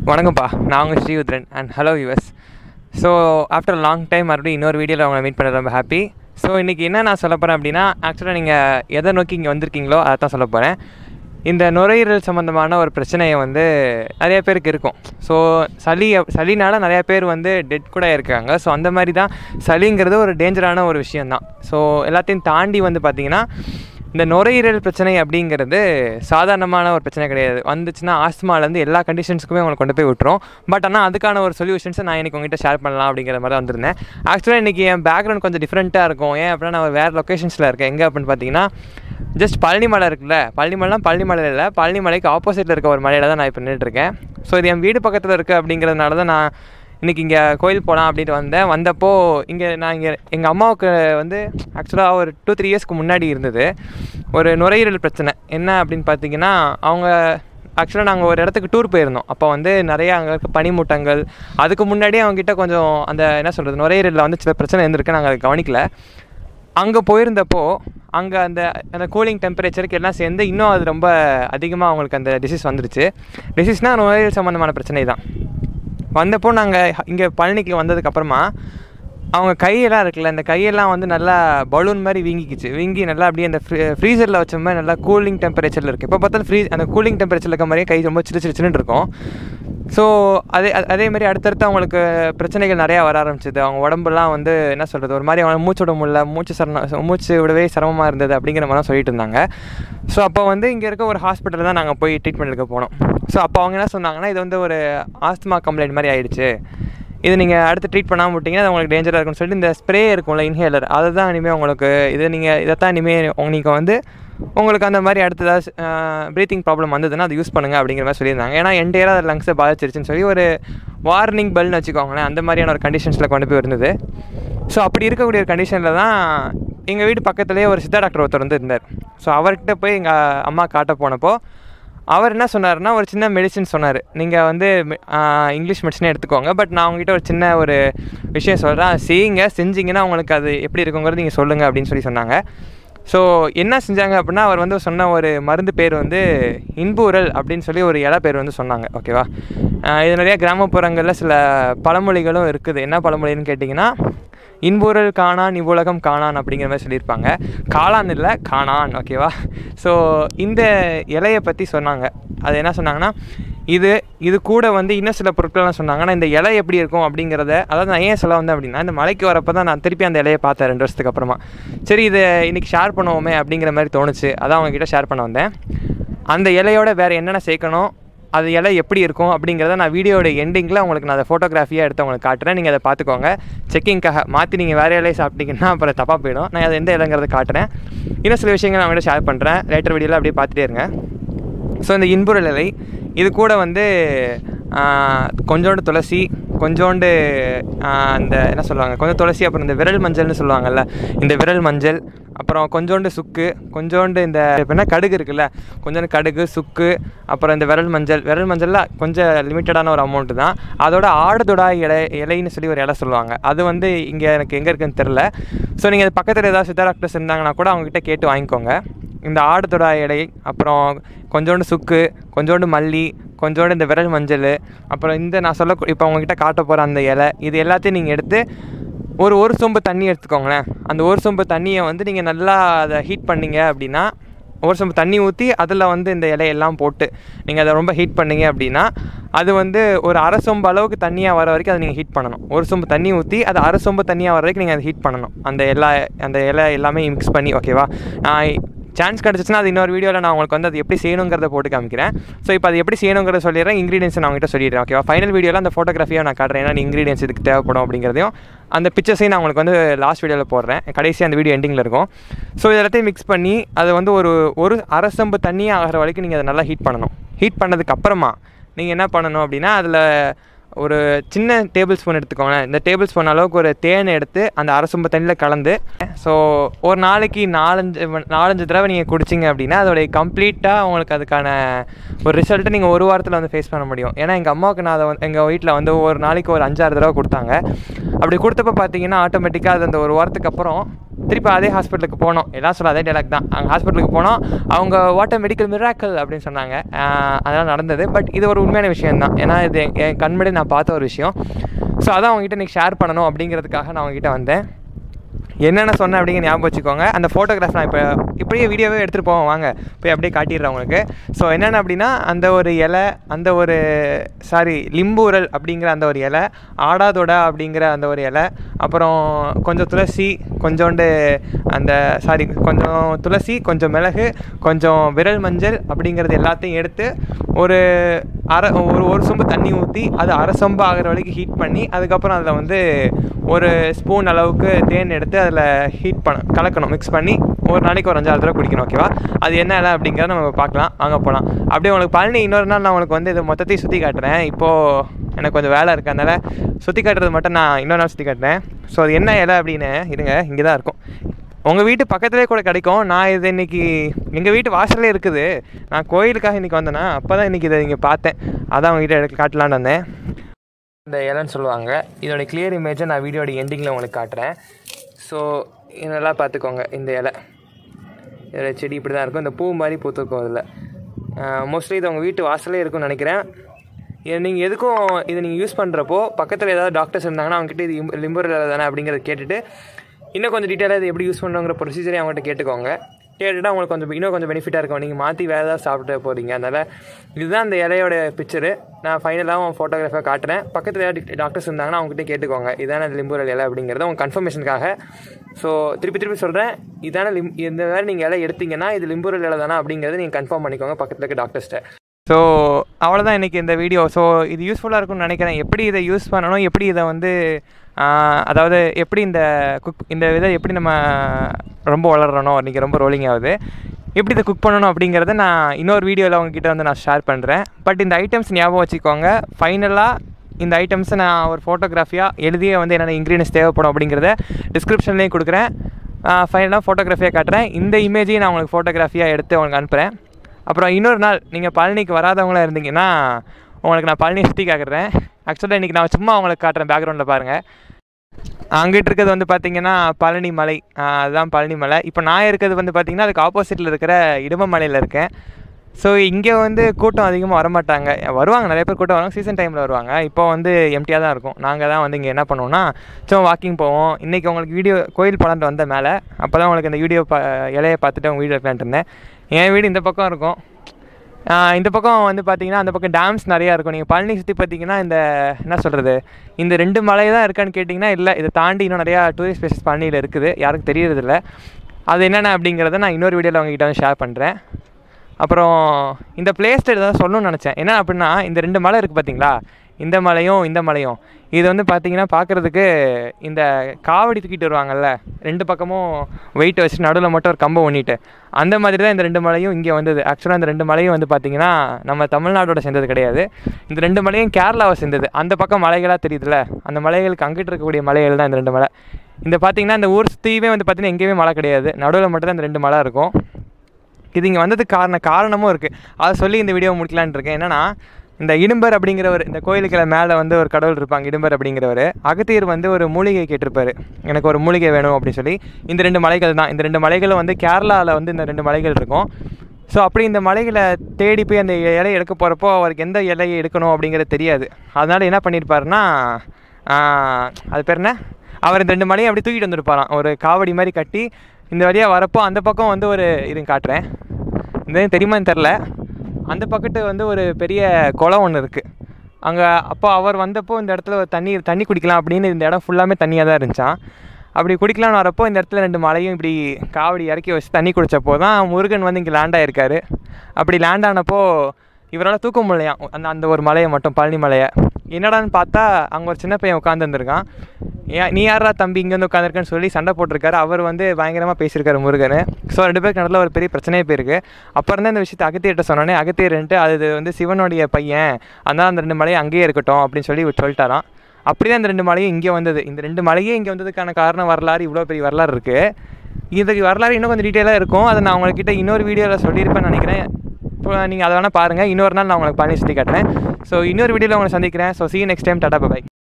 வணக்கம்ப்பா நான் உங்கள் ஸ்ரீவுத்ரன் and hello US so after long time மறுபடியும் இன்னொரு வீடியோவில் உங்களை மீட் பண்ண ரொம்ப ஹாப்பி ஸோ இன்றைக்கி என்ன நான் சொல்ல போகிறேன் அப்படின்னா ஆக்சுவலாக நீங்கள் எதை நோக்கி இங்கே வந்திருக்கீங்களோ அதை தான் சொல்ல போகிறேன் இந்த நுரையீரல் சம்மந்தமான ஒரு பிரச்சனையை வந்து நிறைய பேருக்கு இருக்கும் ஸோ சளி சளினால நிறையா பேர் வந்து டெட் கூட இருக்காங்க ஸோ அந்த மாதிரி தான் சளிங்கிறது ஒரு டேஞ்சரான ஒரு விஷயந்தான் ஸோ எல்லாத்தையும் தாண்டி வந்து பார்த்திங்கன்னா இந்த நுரையீரல் பிரச்சனை அப்படிங்கிறது சாதாரணமான ஒரு பிரச்சனை கிடையாது வந்துச்சுன்னா ஆஸ்துமாலேருந்து எல்லா கண்டிஷன்ஸுக்குமே உங்களை கொண்டு போய் விட்டுரும் பட் ஆனால் அதுக்கான ஒரு சொல்யூஷன்ஸை நான் இன்றைக்கி உங்ககிட்ட ஷேர் பண்ணலாம் அப்படிங்கிற மாதிரி தான் வந்திருந்தேன் ஆக்சுவலாக இன்றைக்கி என் பேக்ரவுண்ட் கொஞ்சம் டிஃப்ரெண்ட்டாக இருக்கும் ஏன் அப்படின்னா நான் வேறு லொக்கேஷன்ஸில் இருக்கேன் எங்கே அப்படின்னு பார்த்தீங்கன்னா ஜஸ்ட் பழனி மலை இருக்குல்ல பழனி மலைலாம் பழனி மலை இல்லை பழனி மலைக்கு ஆப்போசிட்டில் இருக்க ஒரு மலையில் தான் நான் இப்போ நின்றுட்டுருக்கேன் ஸோ இது என் வீடு பக்கத்தில் இருக்குது அப்படிங்கிறதுனால தான் நான் இன்றைக்கி இங்கே கோயில் போகலாம் அப்படின்ட்டு வந்தேன் வந்தப்போ இங்கே நான் இங்கே எங்கள் அம்மாவுக்கு வந்து ஆக்சுவலாக ஒரு டூ த்ரீ இயர்ஸ்க்கு முன்னாடி இருந்தது ஒரு நுரையீரல் பிரச்சனை என்ன அப்படின்னு பார்த்தீங்கன்னா அவங்க ஆக்சுவலாக நாங்கள் ஒரு இடத்துக்கு டூர் போயிருந்தோம் அப்போ வந்து நிறைய அங்கே இருக்க பனிமூட்டங்கள் அதுக்கு முன்னாடியே அவங்ககிட்ட கொஞ்சம் அந்த என்ன சொல்கிறது நுரையீரலில் வந்து சில பிரச்சனை இருந்திருக்கு நாங்கள் அதை கவனிக்கல அங்கே போயிருந்தப்போ அங்கே அந்த அந்த கூலிங் டெம்பரேச்சருக்கு எல்லாம் சேர்ந்து இன்னும் அது ரொம்ப அதிகமாக அவங்களுக்கு அந்த டிசீஸ் வந்துருச்சு டிசீஸ்னால் நுரையீரல் சம்மந்தமான பிரச்சனை தான் வந்தப்போ நாங்கள் இங்கே பழனிக்கு வந்ததுக்கப்புறமா அவங்க கையெல்லாம் இருக்குல்ல இந்த கையெல்லாம் வந்து நல்லா பலூன் மாதிரி வீங்கிக்கிச்சு வீங்கி நல்லா அப்படியே அந்த ஃப்ரீ ஃப்ரீசரில் வச்ச மாதிரி நல்லா கூலிங் டெம்பரேச்சரில் இருக்குது இப்போ பார்த்தாலும் ஃப்ரீ அந்த கூலிங் டெம்பரேச்சரில் இருக்க மாதிரியே கை ரொம்ப சிறு சிறு சின்னுட்டு இருக்கும் ஸோ அதே அதே மாதிரி அடுத்தடுத்து அவங்களுக்கு பிரச்சனைகள் நிறையா வர ஆரம்பிச்சிது அவங்க உடம்புலாம் வந்து என்ன சொல்கிறது ஒரு மாதிரி அவங்க மூச்சு விட முடியல மூச்சு சரண மூச்சு விடவே சிரமமாக இருந்தது அப்படிங்கிற மாதிரிலாம் சொல்லிட்டு இருந்தாங்க ஸோ அப்போ வந்து இங்கே இருக்க ஒரு ஹாஸ்பிட்டலில் தான் நாங்கள் போய் ட்ரீட்மெண்ட் எடுக்க போனோம் ஸோ அப்போ அவங்க என்ன சொன்னாங்கன்னா இது வந்து ஒரு ஆஸ்துமா கம்ப்ளைண்ட் மாதிரி ஆயிடுச்சு இது நீங்கள் அடுத்து ட்ரீட் பண்ணாமல் விட்டிங்கன்னா அது உங்களுக்கு டேஞ்சராக இருக்கும்னு சொல்லிட்டு இந்த ஸ்ப்ரே இருக்கும்ல இன்ஹேலர் அதை தான் இனிமேல் உங்களுக்கு இது நீங்கள் இதை தான் இனிமேல் நீங்கள் வந்து உங்களுக்கு அந்த மாதிரி அடுத்த ஏதாவது ப்ரீத்திங் ப்ராப்ளம் வந்ததுன்னா அதை யூஸ் பண்ணுங்கள் அப்படிங்கிற மாதிரி சொல்லியிருந்தாங்க ஏன்னா என்டையராக அது லங்ஸை பாதிச்சிருச்சுன்னு சொல்லி ஒரு வார்னிங் பெல்னு வச்சுக்கோங்களேன் அந்த மாதிரியான ஒரு கண்டிஷன்ஸில் கொண்டு போய் இருந்தது ஸோ அப்படி இருக்கக்கூடிய ஒரு கண்டிஷனில் தான் எங்கள் வீட்டு பக்கத்துலேயே ஒரு சித்தா டாக்டர் ஒருத்தர் வந்து இருந்தார் ஸோ அவர்கிட்ட போய் எங்கள் அம்மா காட்ட போனப்போ அவர் என்ன சொன்னார்னா ஒரு சின்ன மெடிசின் சொன்னார் நீங்கள் வந்து இங்கிலீஷ் மெடிசனே எடுத்துக்கோங்க பட் நான் உங்ககிட்ட ஒரு சின்ன ஒரு விஷயம் சொல்கிறேன் செய்யுங்க செஞ்சிங்கன்னா உங்களுக்கு அது எப்படி இருக்குங்கிறது நீங்கள் சொல்லுங்கள் அப்படின்னு சொல்லி சொன்னாங்க ஸோ என்ன செஞ்சாங்க அப்படின்னா அவர் வந்து சொன்ன ஒரு மருந்து பேர் வந்து இன்பூரல் அப்படின்னு சொல்லி ஒரு இலை பேர் வந்து சொன்னாங்க ஓகேவா இது நிறையா கிராமப்புறங்களில் சில பழமொழிகளும் இருக்குது என்ன பழமொழின்னு கேட்டிங்கன்னா இன்பூரல் காணான் இவ்வுலகம் காணான் அப்படிங்கிற மாதிரி சொல்லியிருப்பாங்க காளான் இல்லை காணான் ஓகேவா ஸோ இந்த இலையை பற்றி சொன்னாங்க அது என்ன சொன்னாங்கன்னா இது இது கூட வந்து இன்னும் சில பொருட்கள்லாம் சொன்னாங்கன்னா இந்த இலை எப்படி இருக்கும் அப்படிங்கிறத அதாவது நான் ஏன் சொல்ல வந்தேன் அப்படின்னா இந்த மலைக்கு வரப்போ தான் நான் திருப்பி அந்த இலையை பார்த்தேன் ரெண்டு வருஷத்துக்கு அப்புறமா சரி இதை இன்றைக்கி ஷேர் பண்ணுவோமே அப்படிங்கிற மாதிரி தோணுச்சு அதான் அவங்கக்கிட்ட ஷேர் பண்ண வந்தேன் அந்த இலையோட வேறு என்னென்ன சேர்க்கணும் அது இலை எப்படி இருக்கும் அப்படிங்கிறத நான் வீடியோட எண்டிங்கில் உங்களுக்கு நான் அதை ஃபோட்டோகிராஃபியாக எடுத்து உங்களுக்கு காட்டுறேன் நீங்கள் அதை பார்த்துக்கோங்க செக்கிங்காக மாற்றி நீங்கள் வேறு இலையை சாப்பிட்டீங்கன்னா அப்புறம் தப்பாக போயிடும் நான் அதை எந்த இலைங்கிறத காட்டுறேன் இன்னும் சில விஷயங்கள் நான் அவங்கள்ட்ட ஷேர் பண்ணுறேன் லேட்டர் வீடியோவில் அப்படியே பார்த்துட்டே இருங்க ஸோ இந்த இன்புரல் இலை இது கூட வந்து கொஞ்சோண்டு துளசி கொஞ்சோண்டு அந்த என்ன சொல்லுவாங்க கொஞ்சம் துளசி அப்புறம் இந்த விரல் மஞ்சள்னு சொல்லுவாங்கல்ல இந்த விரல் மஞ்சள் அப்புறம் கொஞ்சோண்டு சுக்கு கொஞ்சோண்டு இந்த என்ன கடுகு இருக்குல்ல கொஞ்சோண்டு கடுகு சுக்கு அப்புறம் இந்த விரல் மஞ்சள் விரல் மஞ்சளில் கொஞ்சம் லிமிட்டடான ஒரு அமௌண்ட்டு தான் அதோட ஆடுதொடா இலை இலைன்னு சொல்லி ஒரு இலை சொல்லுவாங்க அது வந்து இங்கே எனக்கு எங்கே இருக்குன்னு தெரில ஸோ நீங்கள் அது பக்கத்தில் ஏதாவது சித்தா டாக்டர்ஸ் இருந்தாங்கன்னா கூட அவங்ககிட்ட கேட்டு வாங்கிக்கோங்க இந்த ஆடுதொடா இலை அப்புறம் கொஞ்சோண்டு சுக்கு கொஞ்சோண்டு மல்லி கொஞ்சோண்டு இந்த விரல் மஞ்சள் அப்புறம் இந்த நான் சொல்ல இப்போ உங்ககிட்ட காட்ட போகிற அந்த இலை இது எல்லாத்தையும் நீங்கள் எடுத்து ஒரு ஒரு சொம்பு தண்ணி எடுத்துக்கோங்களேன் அந்த ஒரு சொம்பு தண்ணியை வந்து நீங்கள் நல்லா அதை ஹீட் பண்ணிங்க அப்படின்னா ஒரு சொம்பு தண்ணி ஊற்றி அதில் வந்து இந்த இலையெல்லாம் போட்டு நீங்கள் அதை ரொம்ப ஹீட் பண்ணிங்க அப்படின்னா அது வந்து ஒரு அரை சொம்பு அளவுக்கு தண்ணியாக வர வரைக்கும் அதை நீங்கள் ஹீட் பண்ணணும் ஒரு சொம்பு தண்ணி ஊற்றி அது அரை சொம்பு தண்ணியாக வர வரைக்கும் நீங்கள் அதை ஹீட் பண்ணணும் அந்த எல்லா அந்த இலை எல்லாமே மிக்ஸ் பண்ணி ஓகேவா நான் சான்ஸ் கிடச்சிச்சுன்னா அது இன்னொரு வீடியோவில் நான் உங்களுக்கு வந்து அது எப்படி செய்யணுங்கிறத போட்டு காமிக்கிறேன் ஸோ இப்போ அது எப்படி செய்யணுங்கிறத சொல்லிடுறேன் இன்க்ரீடியன்ஸ் நான் உங்கள்கிட்ட சொல்லிடுறேன் ஓகேவா ஃபைனல் வீடியோவில் அந்த ஃபோட்டோகிராஃபியாக நான் காட்டுறேன் ஏன்னா இன்க்ரீடியன்ஸ் இதுக்கு தேவைப்படும் அப்படிங்கிறதையும் அந்த பிக்சர்ஸையும் நான் உங்களுக்கு வந்து லாஸ்ட் வீடியோவில் போடுறேன் கடைசி அந்த வீடியோ எண்டிங்கில் இருக்கும் ஸோ இது எல்லாத்தையும் மிக்ஸ் பண்ணி அதை வந்து ஒரு ஒரு அரை சம்பு தண்ணியாக ஆகிற வரைக்கும் நீங்கள் அதை நல்லா ஹீட் பண்ணணும் ஹீட் பண்ணதுக்கு அப்புறமா நீங்கள் என்ன பண்ணணும் அப்படின்னா அதில் ஒரு சின்ன டேபிள் ஸ்பூன் எடுத்துக்கோங்க இந்த டேபிள் ஸ்பூன் அளவுக்கு ஒரு தேன் எடுத்து அந்த அரை சொம்பு தண்ணியில் கலந்து ஸோ ஒரு நாளைக்கு நாலஞ்சு நாலஞ்சு தடவை நீங்கள் குடிச்சிங்க அப்படின்னா அதோடைய கம்ப்ளீட்டாக உங்களுக்கு அதுக்கான ஒரு ரிசல்ட்டை நீங்கள் ஒரு வாரத்தில் வந்து ஃபேஸ் பண்ண முடியும் ஏன்னா எங்கள் அம்மாவுக்கு நான் அதை வந்து எங்கள் வீட்டில் வந்து ஒரு நாளைக்கு ஒரு அஞ்சாறு தடவை கொடுத்தாங்க அப்படி கொடுத்தப்ப பார்த்தீங்கன்னா ஆட்டோமேட்டிக்காக அது அந்த ஒரு வாரத்துக்கு அப்புறம் திருப்பி அதே ஹாஸ்பிட்டலுக்கு போனோம் எல்லாம் சொல்ல அதே டைலாக் தான் அங்கே ஹாஸ்பிட்டலுக்கு போனோம் அவங்க வாட்டர் மெடிக்கல் மிராக்கல் அப்படின்னு சொன்னாங்க ஆஹ் அதெல்லாம் நடந்தது பட் இது ஒரு உண்மையான விஷயம் தான் ஏன்னா இது என் என் கண்முடி நான் பார்த்த ஒரு விஷயம் ஸோ அதான் அவங்ககிட்ட இன்றைக்கி ஷேர் பண்ணணும் அப்படிங்கிறதுக்காக நான் அவங்ககிட்ட வந்தேன் என்னென்ன சொன்னேன் அப்படிங்க ஞாபகம் வச்சுக்கோங்க அந்த ஃபோட்டோகிராஃப் நான் இப்போ இப்படியே வீடியோவே எடுத்துகிட்டு போவோம் வாங்க போய் அப்படியே காட்டிடுறேன் உங்களுக்கு ஸோ என்னென்ன அப்படின்னா அந்த ஒரு இலை அந்த ஒரு சாரி லிம்பூரல் அப்படிங்கிற அந்த ஒரு இலை ஆடாதொடா அப்படிங்கிற அந்த ஒரு இலை அப்புறம் கொஞ்சம் துளசி கொஞ்சோண்டு அந்த சாரி கொஞ்சம் துளசி கொஞ்சம் மிளகு கொஞ்சம் விரல் மஞ்சள் அப்படிங்கிறது எல்லாத்தையும் எடுத்து ஒரு அரை ஒரு ஒரு சொம்பு தண்ணி ஊற்றி அது அரை சொம்பு ஆகிற வரைக்கும் ஹீட் பண்ணி அதுக்கப்புறம் அதில் வந்து ஒரு ஸ்பூன் அளவுக்கு தேன் எடுத்து அதில் ஹீட் பண்ண கலக்கணும் மிக்ஸ் பண்ணி ஒரு நாளைக்கு ஒரு அஞ்சாறு தடவை குடிக்கணும் ஓகேவா அது என்ன இலை அப்படிங்கிறத நம்ம பார்க்கலாம் வாங்க போகலாம் அப்படியே உங்களுக்கு பழனி இன்னொரு நாள் நான் உங்களுக்கு வந்து இது மொத்தத்தையும் சுற்றி காட்டுறேன் இப்போது எனக்கு கொஞ்சம் வேலை இருக்குது அதனால் சுற்றி காட்டுறது மட்டும் நான் இன்னொரு நாள் சுற்றி காட்டுறேன் ஸோ அது என்ன இலை அப்படின்னு இருங்க இங்கே தான் இருக்கும் உங்கள் வீட்டு பக்கத்துலேயே கூட கிடைக்கும் நான் இது இன்னைக்கு எங்கள் வீட்டு வாசல்லே இருக்குது நான் கோயிலுக்காக இன்றைக்கி வந்தேன்னா அப்போ தான் இன்றைக்கி இதை இங்கே பார்த்தேன் அதான் உங்ககிட்ட எடுக்க காட்டலான்னு வந்தேன் இந்த இலைன்னு சொல்லுவாங்க இதோட கிளியர் இமேஜை நான் வீடியோட எண்டிங்கில் உங்களுக்கு காட்டுறேன் ஸோ இதெல்லாம் பார்த்துக்கோங்க இந்த இலை இதோட செடி இப்படி தான் இருக்கும் இந்த பூ மாதிரி பூத்துருக்கும் இதில் மோஸ்ட்லி இது உங்கள் வீட்டு வாசலே இருக்கும்னு நினைக்கிறேன் இது நீங்கள் எதுக்கும் இதை நீங்கள் யூஸ் பண்ணுறப்போ பக்கத்தில் ஏதாவது டாக்டர்ஸ் இருந்தாங்கன்னா அவங்ககிட்ட இது லிம்பர் தானே அப்படிங்கிறத கேட்டுட்டு இன்னும் கொஞ்சம் டீட்டெயிலாக இது எப்படி யூஸ் பண்ணுங்கிற ப்ரொசீஜரே அவங்ககிட்ட கேட்டுக்கோங்க கேட்டுட்டு அவங்களுக்கு கொஞ்சம் இன்னும் கொஞ்சம் பெனிஃபிட்டாக இருக்கும் நீங்கள் மாற்றி வேறு ஏதாவது சாப்பிட்டு போகிறீங்க அதனால் இதுதான் இந்த இலையோட பிக்சரு நான் ஃபைனலாக ஃபோட்டோகிராஃபாக காட்டுறேன் பக்கத்தில் ஏதாவது டாக்டர்ஸ் இருந்தாங்கன்னா அவங்ககிட்ட கேட்டுக்கோங்க இதான லிம்பூரல் இலை அப்படிங்கிறத உங்கள் கன்ஃபர்மேஷனுக்காக ஸோ திருப்பி திருப்பி சொல்கிறேன் இதான லிம் இந்த மாதிரி நீங்கள் இலை எடுத்தீங்கன்னா இது லிம்பூரல் இலை தானே அப்படிங்கிறத நீங்கள் கன்ஃபார்ம் பண்ணிக்கோங்க பக்கத்தில் இருக்க டாக்டர்ஸ்ட்ட ஸோ அவ்வளோதான் இன்றைக்கி இந்த வீடியோ ஸோ இது யூஸ்ஃபுல்லாக இருக்கும்னு நினைக்கிறேன் எப்படி இதை யூஸ் பண்ணணும் எப்படி இதை வந்து ஆஹ், அதாவது எப்படி இந்த குக் இந்த இதை எப்படி நம்ம ரொம்ப வளரணும் இன்றைக்கி ரொம்ப ரோலிங் ஆகுது எப்படி இதை குக் பண்ணணும் அப்படிங்கிறத நான் இன்னொரு வீடியோவில் உங்ககிட்ட வந்து நான் ஷேர் பண்ணுறேன் பட் இந்த ஐட்டம்ஸ் ஞாபகம் வச்சுக்கோங்க ஃபைனலாக இந்த ஐட்டம்ஸை நான் ஒரு ஃபோட்டோகிராஃபியாக எழுதியே வந்து என்னென்ன இன்க்ரீடியன்ஸ் தேவைப்படும் அப்படிங்கிறத டிஸ்கிரிப்ஷன்லேயும் கொடுக்குறேன் ஃபைனலாக ஃபோட்டோகிராஃபியாக காட்டுறேன் இந்த இமேஜையும் நான் உங்களுக்கு ஃபோட்டோகிராஃபியாக எடுத்து உங்களுக்கு அனுப்புகிறேன் அப்புறம் இன்னொரு நாள் நீங்கள் பழனிக்கு வராதவங்களா இருந்தீங்கன்னா உங்களுக்கு நான் பழனி சுற்றி காட்டுறேன் ஆக்சுவலாக இன்றைக்கி நான் சும்மா உங்களுக்கு காட்டுறேன் பேக்ரவுண்டில் பாருங்கள் அங்கிட்டு இருக்கிறது வந்து பார்த்தீங்கன்னா பழனி மலை ஆஹ் அதுதான் பழனி மலை இப்போ நான் இருக்கிறது வந்து பார்த்தீங்கன்னா அதுக்கு ஆப்போசிட்டில் இருக்கிற இடுமமலையில் இருக்கேன் ஸோ இங்கே வந்து கூட்டம் அதிகமாக வரமாட்டாங்க வருவாங்க நிறைய பேர் கூட்டம் வருவாங்க சீசன் டைமில் வருவாங்க இப்போ வந்து எம்டியாக தான் இருக்கும் நாங்கள் தான் வந்து இங்கே என்ன பண்ணுவோம்னா சும்மா வாக்கிங் போவோம் இன்றைக்கி உங்களுக்கு வீடியோ கோயில் படம்ட்டு வந்த மேலே அப்போ தான் உங்களுக்கு இந்த வீடியோ பா இலையை பார்த்துட்டு உங்கள் வீடியோ எடுக்கலான்ட்டு இருந்தேன் என் வீடு இந்த பக்கம் இருக்கும் ஆஹ் இந்த பக்கம் வந்து பார்த்தீங்கன்னா அந்த பக்கம் டேம்ஸ் நிறையா இருக்கும் நீங்கள் பழனி சுற்றி பார்த்தீங்கன்னா இந்த என்ன சொல்கிறது இந்த ரெண்டு மலை தான் இருக்கான்னு கேட்டிங்கன்னா இல்லை இதை தாண்டி இன்னும் நிறையா டூரிஸ்ட் பிளேசஸ் பழனியில் இருக்குது யாருக்கும் தெரியறதில்ல அது என்னென்ன அப்படிங்கிறத நான் இன்னொரு வீடியோவில் உங்ககிட்ட வந்து ஷேர் பண்ணுறேன் அப்புறம் இந்த பிளேஸ்ட்டு ஏதாவது சொல்லணும்னு நினச்சேன் என்ன அப்படின்னா இந்த ரெண்டு மலை இருக்குது பார்த்தீங்களா இந்த மலையும் இந்த மலையும் இது வந்து பார்த்தீங்கன்னா பார்க்குறதுக்கு இந்த காவடி தூக்கிட்டு வருவாங்கல்ல ரெண்டு பக்கமும் வெயிட் வச்சு நடுவில் மட்டும் ஒரு கம்பம் ஒண்ணிட்டு அந்த மாதிரி தான் இந்த ரெண்டு மலையும் இங்கே வந்தது ஆக்சுவலாக இந்த ரெண்டு மலையும் வந்து பார்த்தீங்கன்னா நம்ம தமிழ்நாட்டோட சேர்ந்தது கிடையாது இந்த ரெண்டு மலையும் கேரளாவை சேர்ந்தது அந்த பக்கம் மலைகளாக தெரியுதுல்ல அந்த மலைகளுக்கு அங்கிட்டு இருக்கக்கூடிய மலைகள் தான் இந்த ரெண்டு மலை இந்த பார்த்தீங்கன்னா இந்த ஊர் சுற்றியுமே வந்து பார்த்தீங்கன்னா எங்கேயுமே மலை கிடையாது நடுவில் மட்டும் தான் இந்த ரெண்டு மலை இருக்கும் இது இங்கே வந்ததுக்கு காரணம் காரணமும் இருக்குது அதை சொல்லி இந்த வீடியோ முடிக்கலான்னு இருக்கேன் என்னன்னா இந்த இடும்பர் அப்படிங்கிறவர் இந்த கோயிலுக்கு மேலே வந்து ஒரு கடவுள் இருப்பாங்க இடும்பர் அப்படிங்கிறவர் அகத்தியர் வந்து ஒரு மூலிகை கேட்டிருப்பாரு எனக்கு ஒரு மூலிகை வேணும் அப்படின்னு சொல்லி இந்த ரெண்டு மலைகள் தான் இந்த ரெண்டு மலைகளும் வந்து கேரளாவில் வந்து இந்த ரெண்டு மலைகள் இருக்கும் ஸோ அப்படி இந்த மலைகளை தேடி போய் அந்த இலையை எடுக்க போகிறப்போ அவருக்கு எந்த இலையை எடுக்கணும் அப்படிங்கிறது தெரியாது அதனால் என்ன பண்ணியிருப்பாருன்னா ஆஹ், அது பேர் என்ன அவர் இந்த ரெண்டு மலையும் அப்படி தூக்கிட்டு வந்திருப்பாராம் ஒரு காவடி மாதிரி கட்டி இந்த வழியாக வரப்போ அந்த பக்கம் வந்து ஒரு இருங்க காட்டுறேன் இந்த இது தெரியுமான்னு தெரில அந்த பக்கத்து வந்து ஒரு பெரிய குளம் ஒன்று இருக்குது அங்கே அப்போ அவர் வந்தப்போ இந்த இடத்துல ஒரு தண்ணி தண்ணி குடிக்கலாம் அப்படின்னு இந்த இடம் ஃபுல்லாமே தண்ணியாக தான் இருந்துச்சான் அப்படி குடிக்கலாம்னு வரப்போ இந்த இடத்துல ரெண்டு மலையும் இப்படி காவடி இறக்கி வச்சு தண்ணி குடித்தப்போ தான் முருகன் வந்து இங்கே லேண்ட் ஆயிருக்காரு அப்படி லேண்ட் ஆனப்போ இவரால் தூக்க முடியலையாம் அந்த அந்த ஒரு மலையை மட்டும் பழனி மலையை என்னடான்னு பார்த்தா அங்கே ஒரு சின்ன பையன் உட்காந்துருந்துருக்கான் ஏன் நீ யாரா தம்பி இங்கே வந்து உட்காந்துருக்கேன்னு சொல்லி சண்டை போட்டிருக்காரு அவர் வந்து பயங்கரமாக பேசியிருக்காரு முருகன் ஸோ ரெண்டு பேருக்கு நடுவில் ஒரு பெரிய பிரச்சனையே போயிருக்கு அப்புறம் தான் இந்த விஷயத்தை அகத்தியர்கிட்ட சொன்னோன்னே அகத்தியர்ன்ட்டு அது வந்து சிவனுடைய பையன் அதனால் அந்த ரெண்டு மலையும் அங்கேயே இருக்கட்டும் அப்படின்னு சொல்லி இவர் சொல்லிட்டாராம் அப்படி தான் இந்த ரெண்டு மலையும் இங்கே வந்தது இந்த ரெண்டு மலையே இங்கே வந்ததுக்கான காரணம் வரலாறு இவ்வளோ பெரிய வரலாறு இருக்குது இதுக்கு வரலாறு இன்னும் கொஞ்சம் டீட்டெயிலாக இருக்கும் அதை நான் உங்கள்கிட்ட இன்னொரு வீடியோவில் சொல்லியிருப்பேன்னு நினைக்கிறேன் இப்போ நீங்கள் அதை வேணால் பாருங்கள் இன்னொரு நாள் நான் உங்களுக்கு பண்ணி சுற்றி காட்டுறேன் ஸோ இன்னொரு வீடியோவில் உங்களை சந்திக்கிறேன் so see you next time tata by